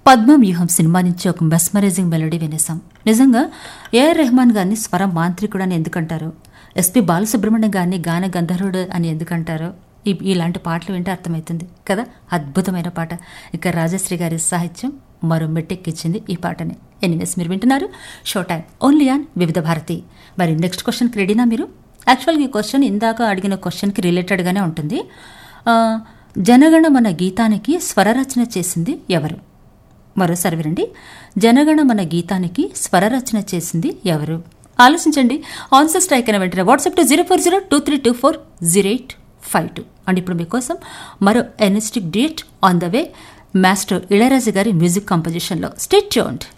పద్మవ్యూహం cinema నుంచి ఒక mesmerising melody వినేసాం నిజంగా ఏఆర్ రెహమాన్ గారిని స్వర మాంత్రికుడు అని ఎందుకంటారు ఎస్పి బాలసుబ్రహ్మణ్యం గారిని గాన గంధర్వుడు అని ఎందుకంటారు ఈ- ఇలాంటి పాటలు వింటే అర్థమవుతుంది కదా అద్భుతమైన పాట ఇక రాజశ్రీ గారి సాహిత్యం మరో మెట్టెక్కిచ్చింది ఈ పాటని ఎనీవేస్ మీరు వింటున్నారు షో టైం ఓన్లీ ఆన్ వివిధ భారతి మరి నెక్స్ట్ క్వశ్చన్కి రెడీనా మీరు యాక్చువల్గా ఈ క్వశ్చన్ ఇందాక అడిగిన క్వశ్చన్కి రిలేటెడ్గానే ఉంటుంది ఆ, జనగణ మన గీతానికి స్వరరచన చేసింది ఎవరు మరోసారి వినండి జనగణ మన గీతానికి స్వరరచన చేసింది ఎవరు ఆలోచించండి ఆన్సర్ స్ట్రైక్ అయిన వెంటనే WhatsApp to zero four zero two three two four zero eight five two and ఇప్పుడు మీకోసం మరో energetic duet on the way master Ilayaraju గారి మ్యూజిక్ కంపోజిషన్లో స్టేట్ ట్యూన్డ్